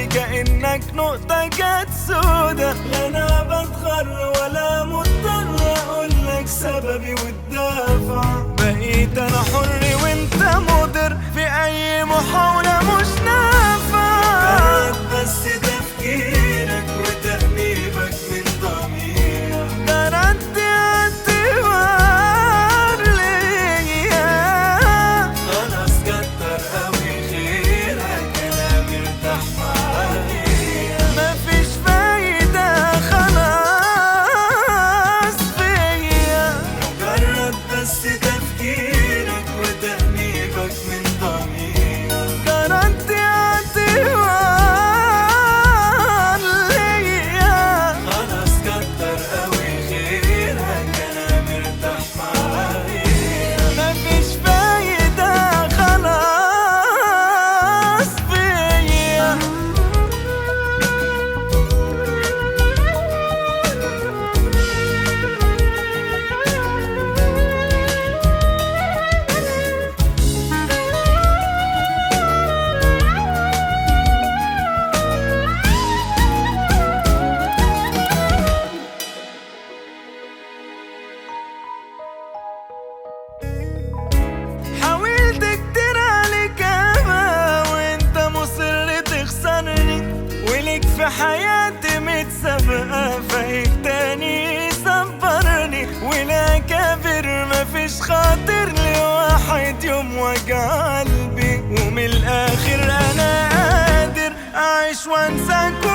كأنك نقطة جت سودا لا انا بتغر ولا مضطر اقولك سببي والدافع بقيت انا حر وانت مضر في اي محاولة مش نافعة بس تفكيرك وتأنيبك من ضميرك جرد اعتبار ليا خلاص كتر قوي خيرك انا مرتاح معايا مفيش فايدة خلاص فيا مجرد بس تفكيرك وتأنيبك من ضميرك جرد اعتبار ليا خلاص كتر قوي خيرك انا مرتاح معايا مفيش فايدة خلاص فيا حاولت كتير عليك اما وانت مصر تخسرني وليك في حياتي متسابقة فايق تاني صبرني ولا كافر مفيش خاطر لواحد يوم وجع قلبي ومن الاخر انا قادر اعيش وانسى